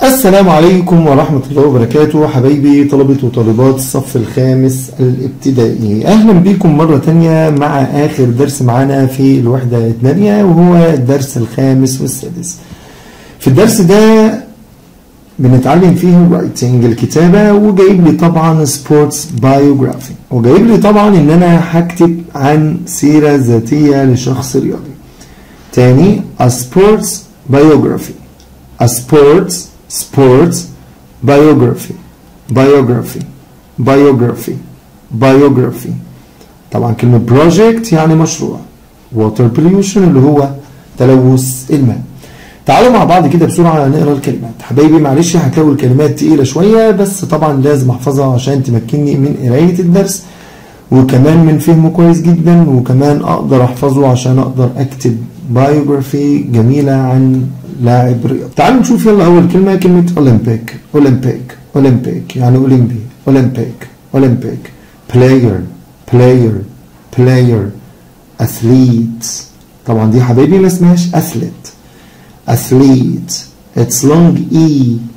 السلام عليكم ورحمة الله وبركاته حبايبي طلبة وطالبات الصف الخامس الابتدائي أهلا بكم مرة تانية مع آخر درس معانا في الوحدة الثانية وهو الدرس الخامس والسادس في الدرس ده بنتعلم فيه الرايتنج الكتابة وجايب لي طبعا سبورتس بايوجرافي وجايب لي طبعا ان انا هكتب عن سيرة ذاتية لشخص رياضي تاني a sports biography a sports sports biography biography biography biography طبعا كلمة project يعني مشروع water pollution اللي هو تلوث الماء تعالوا مع بعض كده بسرعة نقرا الكلمات حبايبي معلش هتلاقوا الكلمات تقيلة شوية بس طبعا لازم احفظها عشان تمكنني من قراية الدرس وكمان من فهمه كويس جدا وكمان اقدر احفظه عشان اقدر اكتب بايوجرافي جميلة عن لاعب رياضي تعالوا نشوف يلا اول كلمة كلمة اولمبيك اولمبيك اولمبيك يعني اولمبي اولمبيك اولمبيك بلاير بلاير بلاير اثليت طبعا دي حبايبي ما اسمهاش اثليت athlete it's long e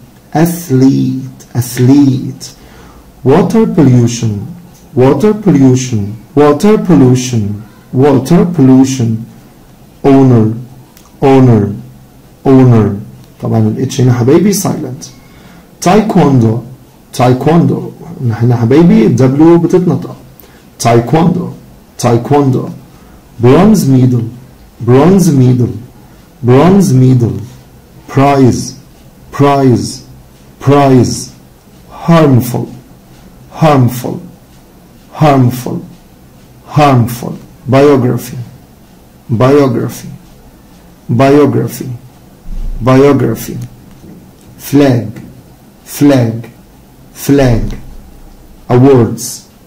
athlete athlete water pollution water pollution water pollution water pollution owner owner owner طبعا الاتش هنا حبايبي silent taekwondo taekwondo هنا حبايبي الدبليو بتتنطق taekwondo taekwondo bronze medal bronze medal bronze medal prize prize prize harmful harmful harmful harmful biography biography biography biography flag flag flag awards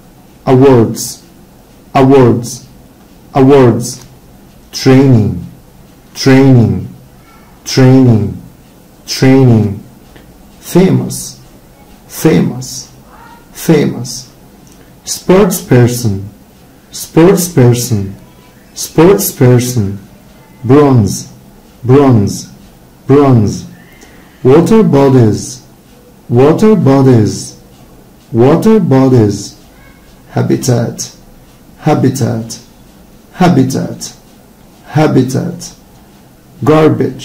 awards awards awards training training, training, training, famous, famous, famous, sports person, sports person, sports person, bronze, bronze, bronze, water bodies, water bodies, water bodies, habitat, habitat, habitat, habitat. garbage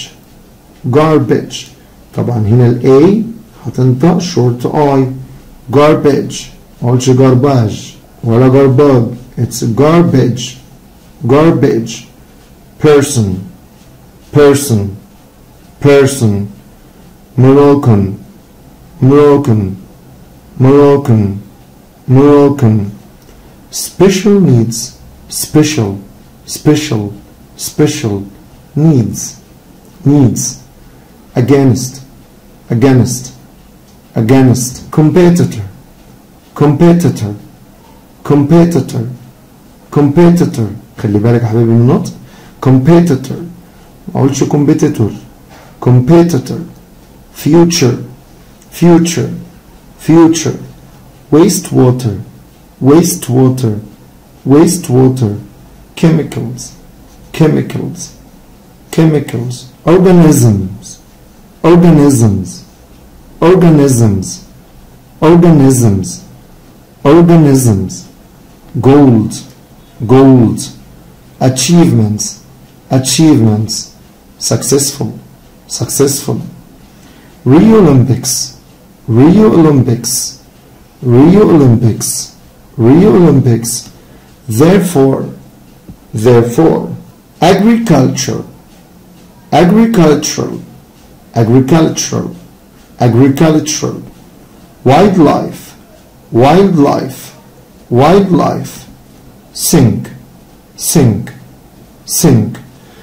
garbage طبعا هنا ال A هتنطق short I garbage قولش garbage ولا garbage it's garbage garbage person person person Moroccan Moroccan Moroccan Moroccan special needs special special special needs needs against against against competitor competitor competitor competitor خلي بالك يا حبيبي من النطق competitor ما اقولش competitor competitor future future future wastewater wastewater wastewater chemicals chemicals chemicals, organisms, organisms, organisms, organisms, organisms, gold, gold, achievements, achievements, successful, successful, Rio Olympics, Rio Olympics, Rio Olympics, Rio Olympics, therefore, therefore, agriculture, agricultural, agricultural, agricultural, wildlife, wildlife, wildlife, sink, sink, sink.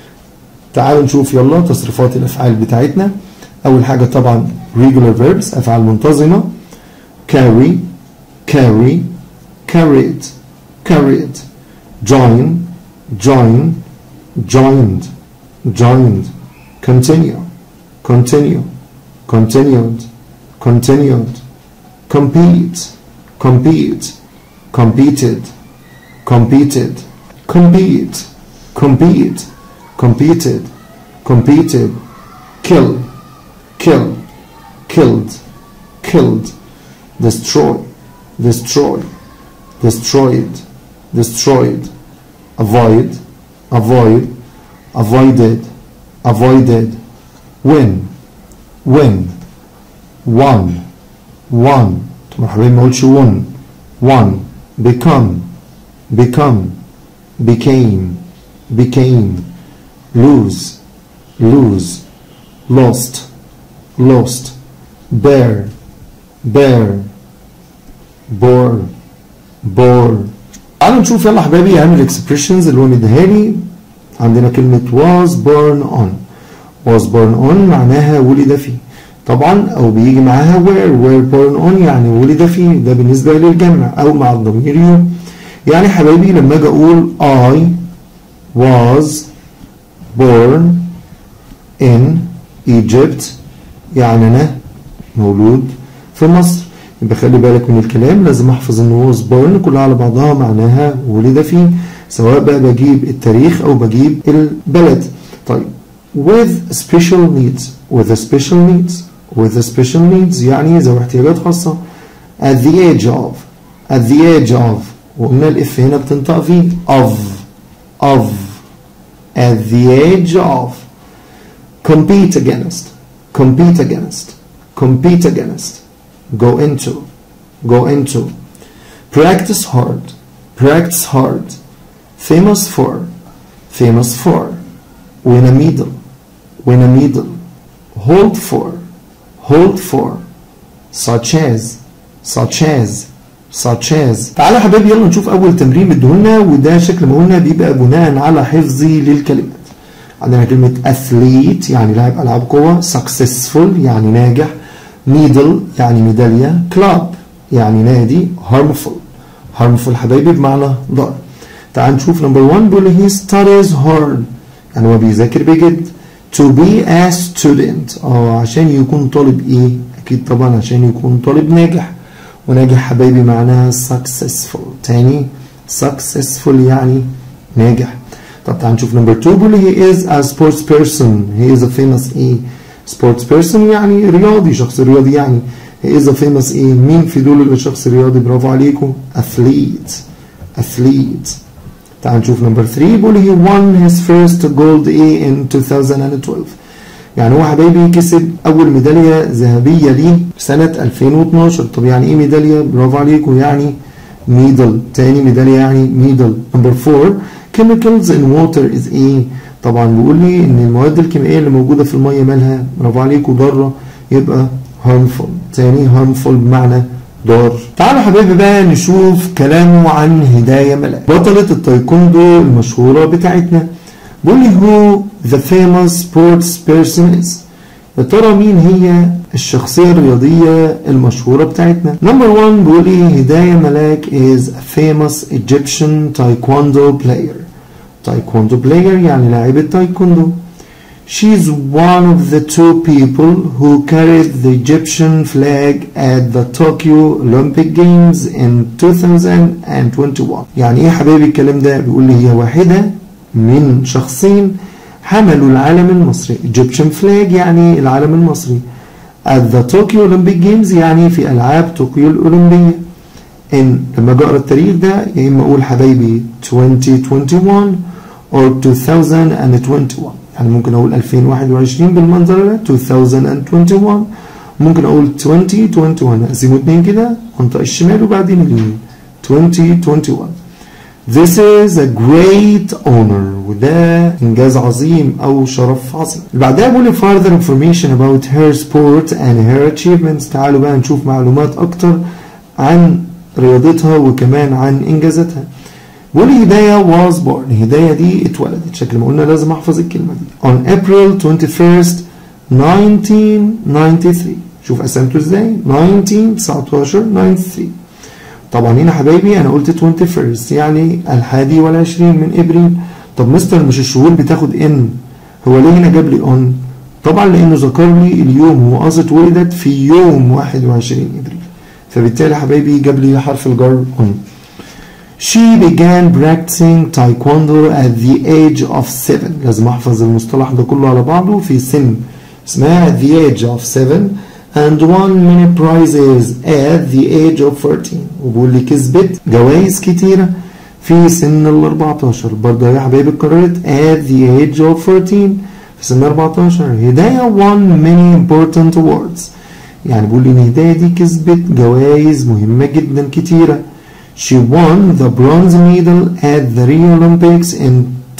تعالوا نشوف يلا تصريفات الأفعال بتاعتنا أول حاجة طبعا regular verbs أفعال منتظمة carry, carry, carried, carried, join, join, joined, joined, continue, continue, continued, continued, compete, compete, competed, competed, compete, compete, competed, competed, kill, kill, killed killed destroy destroy destroyed destroyed avoid avoid avoided avoided win win won won طب يا حبايبي ما اقولش won won become become became became lose lose lost lost bear bear bore bore تعالوا نشوف يلا حبايبي اهم الاكسبريشنز اللي هو مديها لي عندنا كلمة was born on was born on معناها ولد فيه طبعا او بيجي معاها where where born on يعني ولد فيه ده بالنسبة للجمع او مع الضمير يو يعني حبايبي لما اجي اقول I was born in Egypt يعني انا مولود في مصر يبقى خلي بالك من الكلام لازم احفظ ان was born كلها على بعضها معناها ولد فيه سواء بقى بجيب التاريخ او بجيب البلد طيب with special needs with special needs with special needs يعني ذوي احتياجات خاصة at the age of at the age of وقلنا الاف هنا بتنطق فيه of of at the age of compete against compete against compete against go into go into practice hard practice hard famous for famous for win a medal win a medal hold for hold for such as such as such as تعالى يا حبايبي يلا نشوف اول تمرين مديهولنا وده شكل ما قلنا بيبقى بناء على حفظي للكلمات عندنا كلمة athlete يعني لاعب ألعاب قوة successful يعني ناجح needle يعني ميدالية club يعني نادي harmful harmful حبايبي بمعنى ضار تعال نشوف نمبر 1 بيقول he studies hard يعني هو بيذاكر بجد to be a student اه عشان يكون طالب ايه اكيد طبعا عشان يكون طالب ناجح وناجح حبايبي معناها successful تاني successful يعني ناجح طب تعال نشوف نمبر 2 بيقول he is a sports person he is a famous ايه sports person يعني رياضي شخص رياضي يعني he is a famous ايه مين في دول اللي شخص رياضي برافو عليكم athlete athlete تعال نشوف نمبر 3 بيقول he won his first gold A in 2012 يعني هو حبايبي كسب اول ميداليه ذهبيه ليه في سنه 2012 طب يعني ايه ميداليه برافو عليكم يعني ميدل تاني ميداليه يعني ميدل نمبر 4 chemicals in water is ايه طبعا بيقول لي ان المواد الكيميائيه اللي موجوده في الميه مالها برافو عليكم ضاره يبقى harmful تاني harmful بمعنى ضار تعالوا حبايبي بقى نشوف كلامه عن هداية ملاك بطلة التايكوندو المشهورة بتاعتنا بيقول لي هو the famous sports person is يا ترى مين هي الشخصية الرياضية المشهورة بتاعتنا نمبر 1 بيقول لي هداية ملاك is a famous Egyptian taekwondo player taekwondo player يعني لاعبة تايكوندو She's one of the two people who carried the Egyptian flag at the Tokyo Olympic Games in 2021 يعني ايه حبايبي الكلام ده بيقول لي هي واحدة من شخصين حملوا العلم المصري Egyptian flag يعني العلم المصري at the Tokyo Olympic Games يعني في ألعاب طوكيو الأولمبية إن لما أقرأ التاريخ ده يا إما أقول حبايبي 2021 or 2021 يعني ممكن أقول 2021 بالمنظر ده 2021 ممكن أقول 2021 أقسمه اتنين كده منطقة الشمال وبعدين اليمين 2021 This is a great honor وده إنجاز عظيم أو شرف عظيم. بعدها بقول further information about her sport and her achievements. تعالوا بقى نشوف معلومات أكتر عن رياضتها وكمان عن إنجازاتها. بقول هداية was born. هداية دي اتولدت. شكل ما قلنا لازم أحفظ الكلمة دي. On April 21st 1993. شوف قسمته ازاي؟ 19 19 93. طبعا هنا حبايبي انا قلت 21 يعني الحادي والعشرين من ابريل طب مستر مش الشهور بتاخد ان هو ليه هنا جاب لي اون طبعا لانه ذكر لي اليوم هو قصد ولدت في يوم 21 ابريل فبالتالي حبايبي جاب لي حرف الجر اون She began practicing taekwondo at the age of 7 لازم احفظ المصطلح ده كله على بعضه في سن اسمها at the age of 7 and won many prizes at the age of 14 وبيقول لي كسبت جوائز كتيرة في سن ال 14 برضه يا حبايبي اتكررت at the age of 14 في سن 14 هداية won many important awards يعني بيقول لي ان هداية دي كسبت جوائز مهمة جدا كتيرة She won the bronze medal at the Rio Olympics in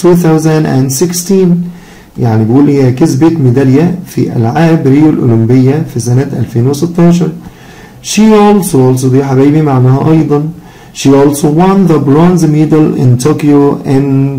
2016 يعني بيقول هي كسبت ميدالية في ألعاب ريو الأولمبية في سنة 2016 She also also دي حبايبي معناها أيضا She also won the bronze medal in Tokyo in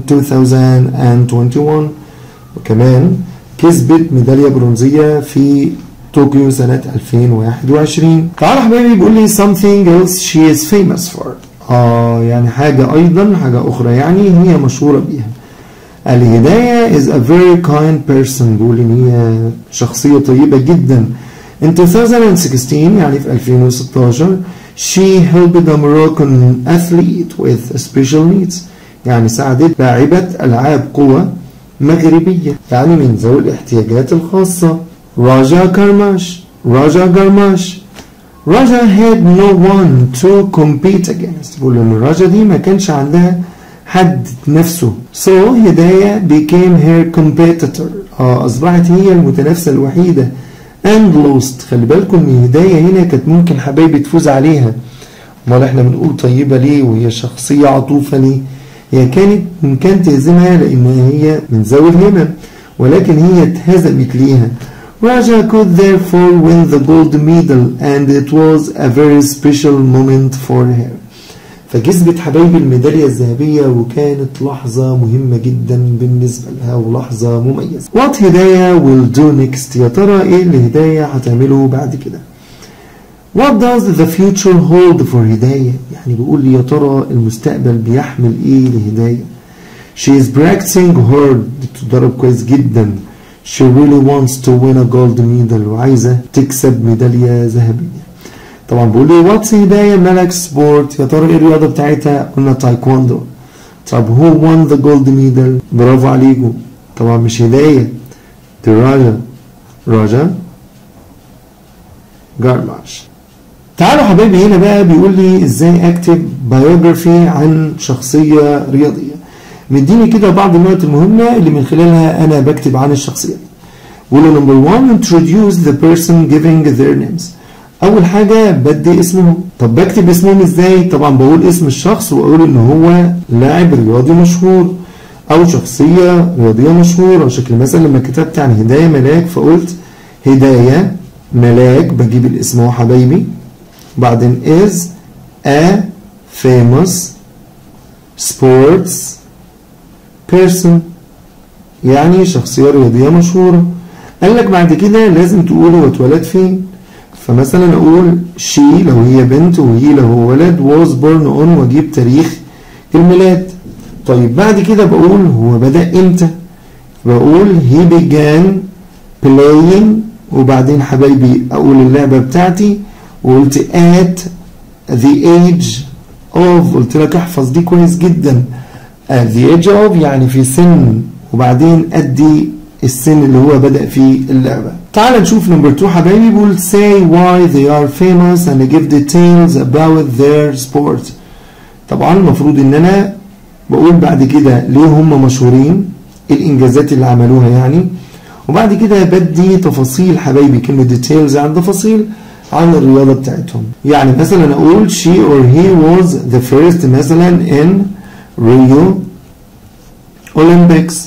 2021 وكمان كسبت ميدالية برونزية في طوكيو سنة 2021 تعالى حبايبي بيقول لي something else she is famous for آه يعني حاجة أيضا حاجة أخرى يعني هي مشهورة بيها الهداية is a very kind person بيقول إن هي شخصية طيبة جدا in 2016 يعني في 2016 she helped a Moroccan athlete with special needs يعني ساعدت لاعبة ألعاب قوة مغربية يعني من ذوي الاحتياجات الخاصة راجا كرماش راجا كرماش راجا had no one to compete against بيقول إن راجا دي ما كانش عندها حد نفسه so هداية became her competitor آه أصبحت هي المتنافسة الوحيدة and lost خلي بالكم إن هداية هنا كانت ممكن حبايبي تفوز عليها امال احنا بنقول طيبة ليه وهي شخصية عطوفة ليه هي كانت ممكن تهزمها لأن هي من ذوي الهمم ولكن هي اتهزمت ليها Raja could therefore win the gold medal and it was a very special moment for her فكسبت حبايبي الميدالية الذهبية وكانت لحظة مهمة جدا بالنسبة لها ولحظة مميزة What هداية will do next يا ترى ايه اللي هداية هتعمله بعد كده What does the future hold for هداية يعني بيقول لي يا ترى المستقبل بيحمل ايه لهداية She is practicing hard بتتدرب كويس جدا She really wants to win a gold medal وعايزة تكسب ميدالية ذهبية طبعا بيقول لي واتس هداية ملك سبورت يا ترى ايه الرياضة بتاعتها قلنا تايكوندو طب هو won the gold medal برافو عليكم طبعا مش هداية دي راجا راجا جارماش تعالوا حبايبي هنا بقى بيقول لي ازاي اكتب بايوجرافي عن شخصية رياضية مديني كده بعض النقط المهمة اللي من خلالها انا بكتب عن الشخصية دي بيقول نمبر 1 introduce the person giving their names اول حاجة بدي اسمهم طب بكتب اسمهم ازاي طبعا بقول اسم الشخص واقول ان هو لاعب رياضي مشهور او شخصية رياضية مشهورة شكل مثلا لما كتبت عن هداية ملاك فقلت هداية ملاك بجيب الاسم اهو حبايبي بعدين is a famous sports person يعني شخصية رياضية مشهورة قال لك بعد كده لازم تقول هو اتولد فين فمثلا اقول she لو هي بنت وهي لو هو ولد was born on واجيب تاريخ الميلاد طيب بعد كده بقول هو بدأ امتى بقول he began playing وبعدين حبايبي اقول اللعبة بتاعتي وقلت at the age of قلت لك احفظ دي كويس جدا at the age of يعني في سن وبعدين ادي السن اللي هو بدأ فيه اللعبة تعال نشوف نمبر 2 حبايبي بيقول say why they are famous and give details about their sport طبعا المفروض ان انا بقول بعد كده ليه هم مشهورين الانجازات اللي عملوها يعني وبعد كده بدي تفاصيل حبايبي كلمة details عن تفاصيل عن الرياضة بتاعتهم يعني مثلا اقول she or he was the first مثلا in Rio Olympics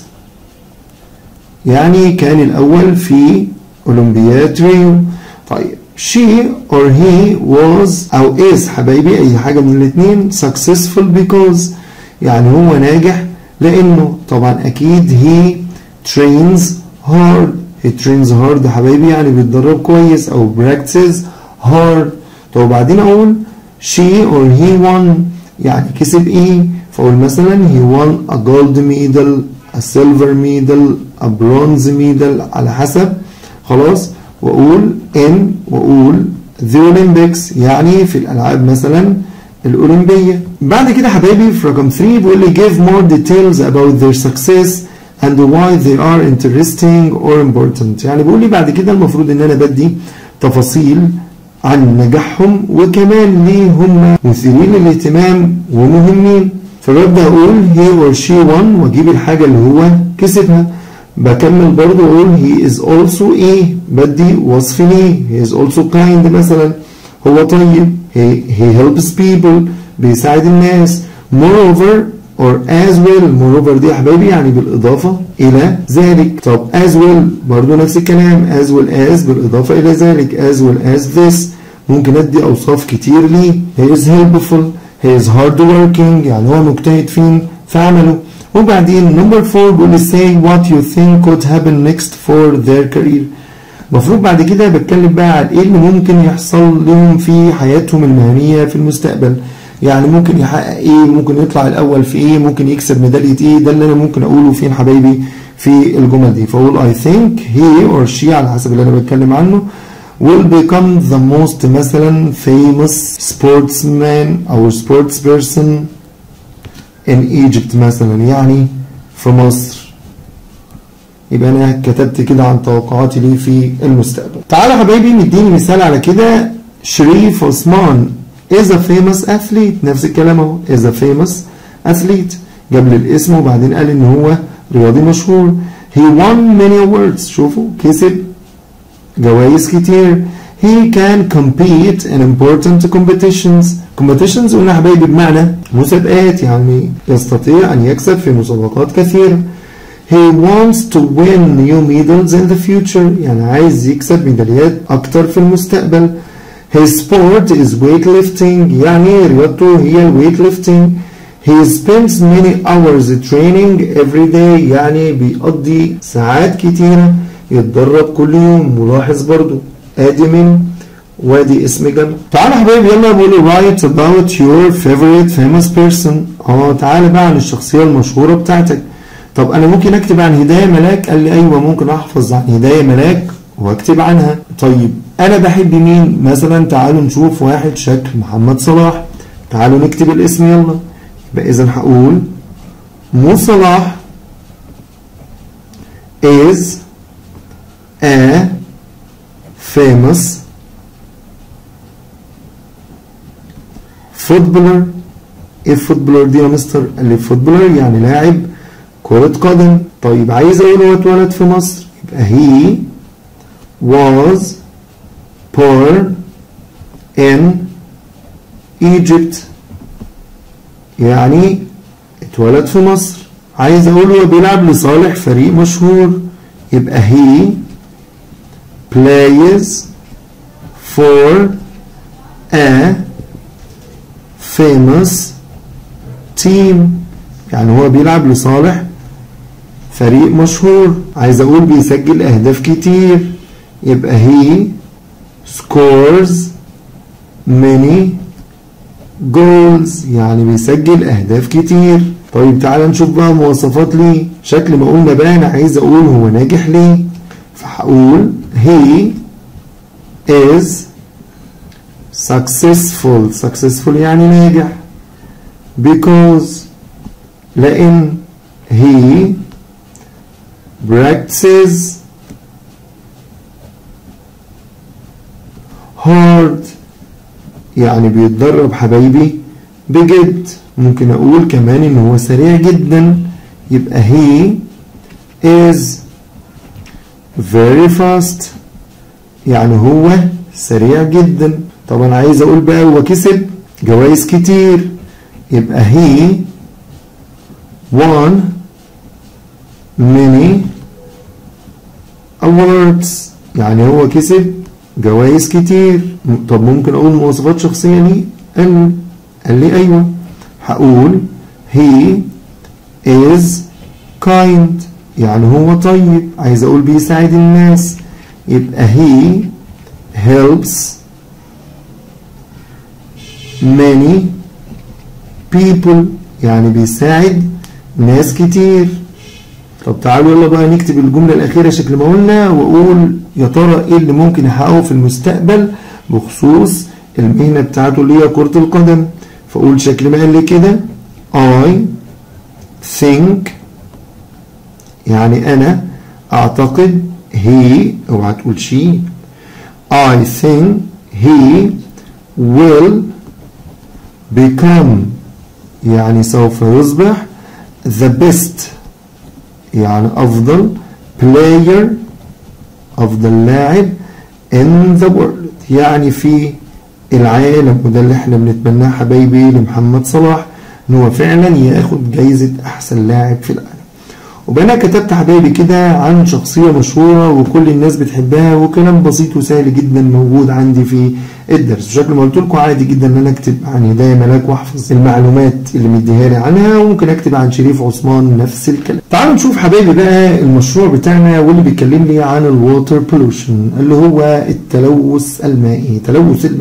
يعني كان الأول في أولمبياد ريو طيب she or he was أو is حبايبي أي حاجة من الاثنين successful because يعني هو ناجح لأنه طبعا أكيد he trains hard he trains hard حبايبي يعني بيتدرب كويس أو practices hard طب وبعدين أقول she or he won يعني كسب إيه فأقول مثلا he won a gold medal a silver medal a bronze medal على حسب خلاص واقول in واقول the Olympics يعني في الالعاب مثلا الاولمبيه بعد كده حبايبي في رقم 3 بيقول لي give more details about their success and why they are interesting or important يعني بيقول لي بعد كده المفروض ان انا بدي تفاصيل عن نجاحهم وكمان ليه هم مثيرين للاهتمام ومهمين فببدأ أقول he or she won وأجيب الحاجة اللي هو كسبها بكمل برضو أقول he is also إيه بدي وصف ليه he is also kind مثلا هو طيب he, he helps people بيساعد الناس moreover or as well moreover دي يا حبايبي يعني بالإضافة إلى ذلك طب as well برضو نفس الكلام as well as بالإضافة إلى ذلك as well as this ممكن أدي أوصاف كتير ليه he is helpful he is hard working يعني هو مجتهد فين في عمله وبعدين نمبر 4 بيقول say what you think could happen next for their career المفروض بعد كده بتكلم بقى على ايه اللي ممكن يحصل لهم في حياتهم المهنيه في المستقبل يعني ممكن يحقق ايه ممكن يطلع الاول في ايه ممكن يكسب ميداليه ايه ده اللي انا ممكن اقوله فين حبايبي في الجمل دي فاقول I think he or she على حسب اللي انا بتكلم عنه will become the most مثلا famous sportsman او sports person in Egypt مثلا يعني في مصر يبقى انا كتبت كده عن توقعاتي ليه في المستقبل تعالى يا حبايبي نديني مثال على كده شريف عثمان is a famous athlete نفس الكلام اهو is a famous athlete جاب لي الاسم وبعدين قال ان هو رياضي مشهور he won many awards شوفوا كسب جوائز كتير he can compete in important competitions competitions قلنا حبايبي بمعنى مسابقات يعني يستطيع أن يكسب في مسابقات كثيرة he wants to win new medals in the future يعني عايز يكسب ميداليات أكتر في المستقبل his sport is weightlifting يعني رياضته هي weightlifting he spends many hours training every day يعني بيقضي ساعات كتيرة يتدرب كل يوم ملاحظ برضو ادي من وادي اسم جمع تعالى يا حبايبي يلا بقول write about your favorite famous person اه تعالى بقى عن الشخصية المشهورة بتاعتك طب انا ممكن اكتب عن هداية ملاك قال لي ايوه ممكن احفظ عن هداية ملاك واكتب عنها طيب انا بحب مين مثلا تعالوا نشوف واحد شكل محمد صلاح تعالوا نكتب الاسم يلا يبقى اذا هقول مو صلاح is a famous footballer ايه فوتبولر دي يا مستر قال لي فوتبولر يعني لاعب كرة قدم طيب عايز اقول هو اتولد في مصر يبقى he was born in Egypt يعني اتولد في مصر عايز اقول هو بيلعب لصالح فريق مشهور يبقى he plays for a famous team يعني هو بيلعب لصالح فريق مشهور عايز اقول بيسجل اهداف كتير يبقى he scores many goals يعني بيسجل اهداف كتير طيب تعالى نشوف بقى مواصفات ليه شكل ما قلنا بقى انا عايز اقول هو ناجح ليه فهقول he is successful successful يعني ناجح because لأن he practices hard يعني بيتدرب حبايبي بجد ممكن أقول كمان إن هو سريع جدا يبقى he is very fast يعني هو سريع جدا طبعا عايز اقول بقى هو كسب جوائز كتير يبقى he won many awards يعني هو كسب جوائز كتير طب ممكن اقول مواصفات شخصية ليه قال قال لي ايوه هقول he is kind يعني هو طيب عايز اقول بيساعد الناس يبقى he helps many people يعني بيساعد ناس كتير طب تعالوا يلا بقى نكتب الجملة الأخيرة شكل ما قلنا وأقول يا ترى إيه اللي ممكن يحققه في المستقبل بخصوص المهنة بتاعته اللي هي كرة القدم فأقول شكل ما قال لي كده I think يعني أنا أعتقد he اوعى تقول she I think he will become يعني سوف يصبح the best يعني أفضل player أفضل لاعب in the world يعني في العالم وده اللي احنا بنتمناه حبايبي لمحمد صلاح ان هو فعلا ياخد جايزة احسن لاعب في العالم وبقى كتبت حبايبي كده عن شخصية مشهورة وكل الناس بتحبها وكلام بسيط وسهل جدا موجود عندي في الدرس بشكل ما قلت لكم عادي جدا ان انا اكتب عن هدايا ملاك واحفظ المعلومات اللي مديها لي عنها وممكن اكتب عن شريف عثمان نفس الكلام تعالوا نشوف حبايبي بقى المشروع بتاعنا واللي بيتكلم لي عن الووتر بولوشن اللي هو التلوث المائي تلوث الماء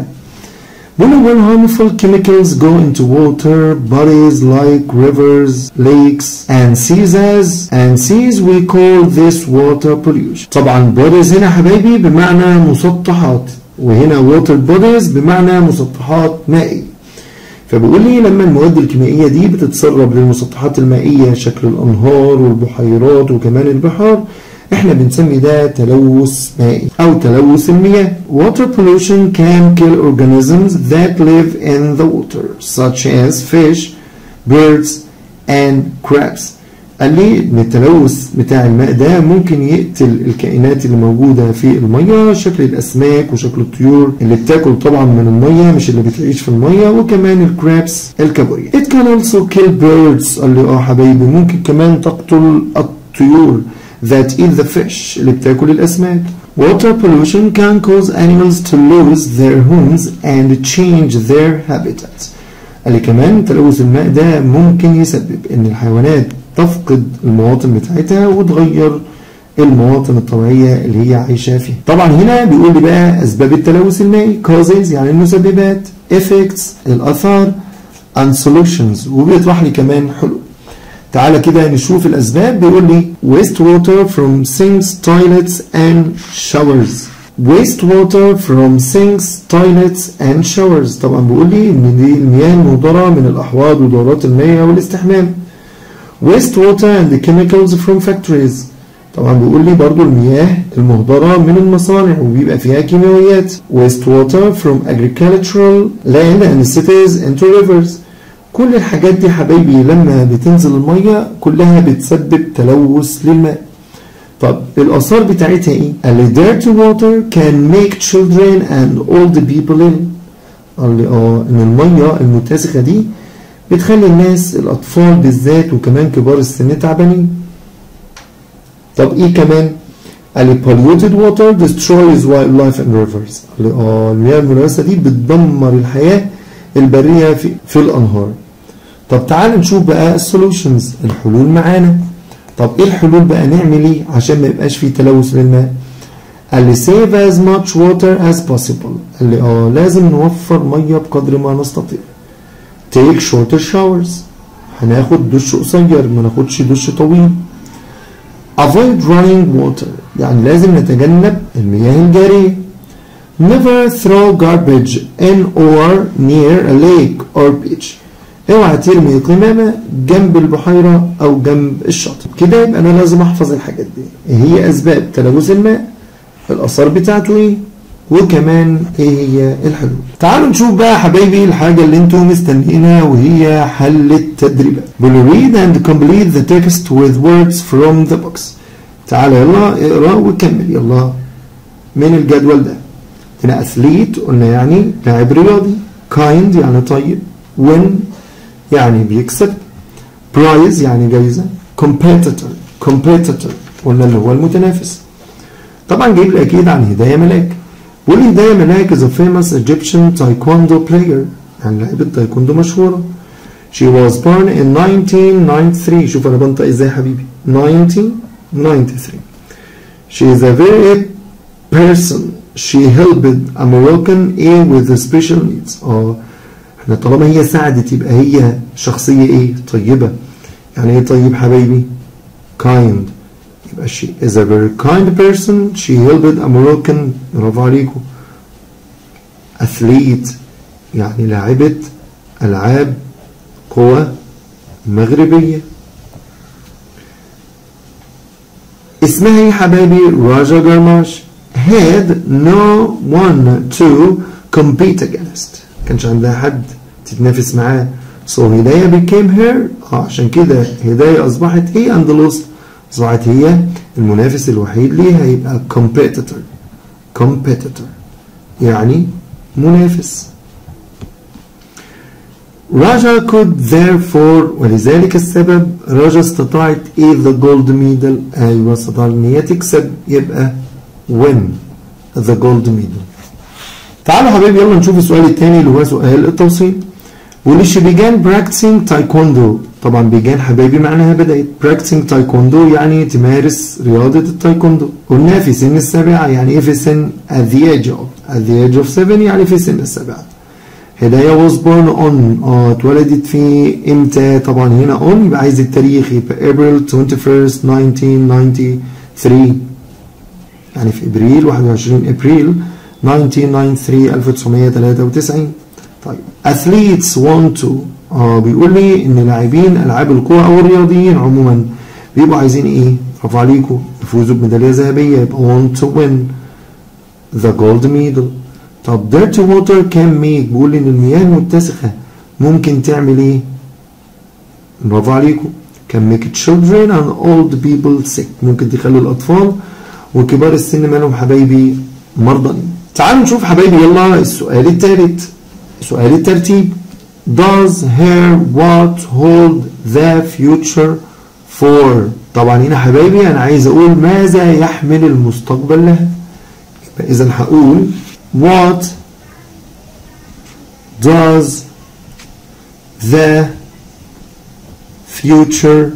When when harmful chemicals go into water bodies like rivers, lakes and seas as and seas we call this water pollution. طبعا bodies هنا حبايبي بمعنى مسطحات وهنا water bodies بمعنى مسطحات مائية. فبيقول لي لما المواد الكيميائية دي بتتسرب للمسطحات المائية شكل الأنهار والبحيرات وكمان البحار احنا بنسمي ده تلوث مائي او تلوث المياه water pollution can kill organisms that live in the water such as fish birds and crabs قال لي ان التلوث بتاع الماء ده ممكن يقتل الكائنات اللي موجوده في الميه شكل الاسماك وشكل الطيور اللي بتاكل طبعا من الميه مش اللي بتعيش في الميه وكمان الكرابس الكابوريا it can also kill birds قال لي اه حبايبي ممكن كمان تقتل الطيور that eat the fish اللي بتاكل الأسماك. Water pollution can cause animals to lose their homes and change their habitats. قال لي كمان تلوث الماء ده ممكن يسبب إن الحيوانات تفقد المواطن بتاعتها وتغير المواطن الطبيعية اللي هي عايشة فيها. طبعا هنا بيقول لي بقى أسباب التلوث المائي causes يعني المسببات effects الآثار and solutions وبيطرح لي كمان حلول. تعالى كده نشوف الأسباب بيقول لي waste water from sinks, toilets and showers waste water from sinks, toilets and showers طبعا بيقول لي إن دي المياه المهدرة من الأحواض ودورات المياه والاستحمام waste water and the chemicals from factories طبعا بيقول لي برضو المياه المهدرة من المصانع وبيبقى فيها كيماويات waste water from agricultural land and cities into rivers كل الحاجات دي حبايبي لما بتنزل المية كلها بتسبب تلوث للماء طب الآثار بتاعتها ايه؟ قال لي dirty water can make children and old people ill قال لي اه ان المية المتسخة دي بتخلي الناس الأطفال بالذات وكمان كبار السن تعبانين طب ايه كمان؟ قال لي polluted water destroys wildlife and rivers قال لي اه المياه الملوثة دي بتدمر الحياة البرية في, في الأنهار طب تعال نشوف بقى السولوشنز الحلول معانا طب ايه الحلول بقى نعمل ايه عشان ما يبقاش في تلوث للماء قال لي save as much water as possible قال لي اه لازم نوفر ميه بقدر ما نستطيع take shorter showers هناخد دش قصير ما ناخدش دش طويل avoid running water يعني لازم نتجنب المياه الجاريه never throw garbage in or near a lake or beach اوعى ترمي قمامة جنب البحيرة او جنب الشاطئ كده يبقى انا لازم احفظ الحاجات دي هي اسباب تلوث الماء الاثار بتاعته ايه وكمان ايه هي الحلول تعالوا نشوف بقى يا حبايبي الحاجة اللي انتم مستنيينها وهي حل التدريبات بقول read and complete the text with words from the books تعالى يلا اقرا وكمل يلا من الجدول ده هنا اثليت قلنا يعني لاعب رياضي kind يعني طيب win يعني بيكسب برايز يعني جايزة competitor competitor قلنا اللي هو المتنافس طبعا جايب لي اكيد عن هداية ملاك بيقول لي هداية ملاك is a famous Egyptian taekwondo player يعني لاعبة تايكوندو مشهورة she was born in 1993 شوف انا بنطق ازاي يا حبيبي 1993 she is a very person she helped a Moroccan A with the special needs اه احنا طالما هي ساعدت يبقى هي شخصية ايه طيبة يعني ايه طيب حبايبي kind يبقى she is a very kind person she helped a Moroccan برافو عليكم athlete يعني لاعبة ألعاب قوى مغربية اسمها ايه حبايبي راجا جرماش had no one to compete against كانش عندها حد تتنافس معاه so هداية became her اه عشان كده هداية أصبحت ايه and lost أصبحت هي المنافس الوحيد ليها يبقى competitor competitor يعني منافس راجا could therefore ولذلك السبب راجا استطاعت ايه the gold medal ايوه استطاعت ان هي تكسب يبقى win the gold medal تعالوا حبايبي يلا نشوف السؤال الثاني اللي هو سؤال التوصيل واللي she began practicing taekwondo طبعا began حبايبي معناها بدأت practicing taekwondo يعني تمارس رياضة التايكوندو قلنا في سن السابعة يعني ايه في سن at the age of at the age of seven يعني في سن السابعة هدايا was born on اه اتولدت في امتى طبعا هنا on يبقى عايز التاريخ يبقى April 21st 1993 يعني في ابريل 21 ابريل 1993 1993 طيب athletes want to اه بيقول لي ان لاعبين العاب القوى او الرياضيين عموما بيبقوا عايزين ايه؟ برافو عليكم يفوزوا بميداليه ذهبيه يبقى want to win the gold medal طب dirty water can make بيقول لي ان المياه المتسخه ممكن تعمل ايه؟ برافو عليكم can make children and old people sick ممكن تخلي الاطفال وكبار السن مالهم حبايبي مرضى تعالوا نشوف حبايبي يلا السؤال الثالث سؤال الترتيب does her what hold the future for طبعا هنا حبايبي انا عايز اقول ماذا يحمل المستقبل لها يبقى اذا هقول what does the future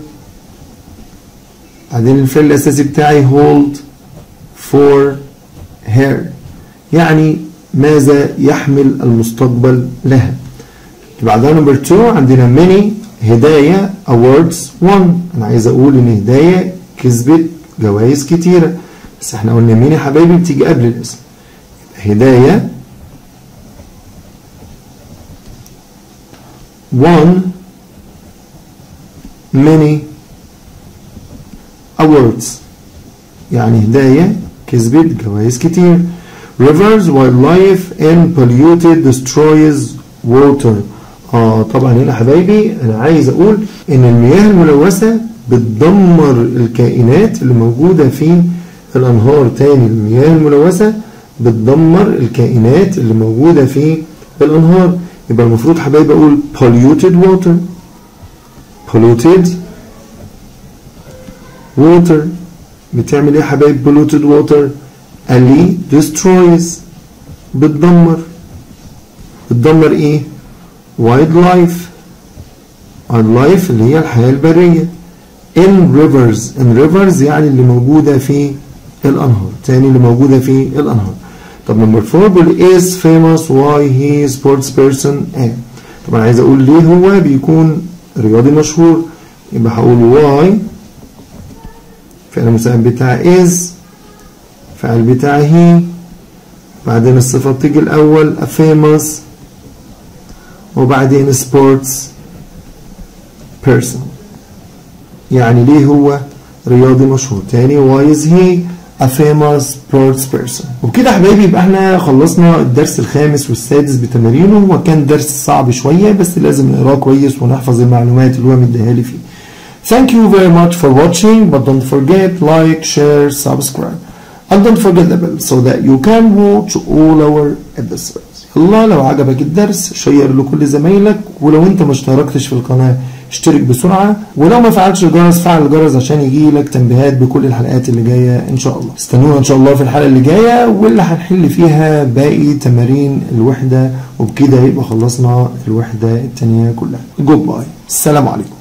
بعدين الفعل الاساسي بتاعي hold for her يعني ماذا يحمل المستقبل لها بعدها نمبر 2 عندنا many هدايا awards won انا عايز اقول ان هدايا كسبت جوائز كتيره بس احنا قلنا مين يا حبايبي بتيجي قبل الاسم هدايا won many awards يعني هدايا كسبت جوائز كتير rivers wildlife and polluted destroys water اه طبعا هنا حبايبي انا عايز اقول ان المياه الملوثه بتدمر الكائنات اللي موجوده في الانهار تاني المياه الملوثه بتدمر الكائنات اللي موجوده في الانهار يبقى المفروض حبايبي اقول polluted water polluted water بتعمل ايه يا حبايبي polluted water قال لي destroys بتدمر بتدمر ايه وايلد لايف وايلد لايف اللي هي الحياة البرية in rivers in rivers يعني اللي موجودة في الأنهار تاني اللي موجودة في الأنهار طب نمبر 4 بيقول is famous why he is sports person and طبعا عايز أقول ليه هو بيكون رياضي مشهور يبقى هقول why فعل المساعد بتاع is فعل بتاع he بعدين الصفة بتيجي الأول a famous وبعدين sports person يعني ليه هو رياضي مشهور تاني why is he a famous sports person وبكده يا حبايبي يبقى احنا خلصنا الدرس الخامس والسادس بتمارينه هو كان درس صعب شوية بس لازم نقراه كويس ونحفظ المعلومات اللي هو مديها لي فيه Thank you very much for watching but don't forget like, share, subscribe and don't forget the bell so that you can watch all our episodes يلا لو عجبك الدرس شير لكل زمايلك ولو انت ما اشتركتش في القناة اشترك بسرعة ولو ما فعلتش الجرس فعل الجرس عشان يجي لك تنبيهات بكل الحلقات اللي جاية ان شاء الله استنونا ان شاء الله في الحلقة اللي جاية واللي هنحل فيها باقي تمارين الوحدة وبكده يبقى خلصنا الوحدة التانية كلها جود باي السلام عليكم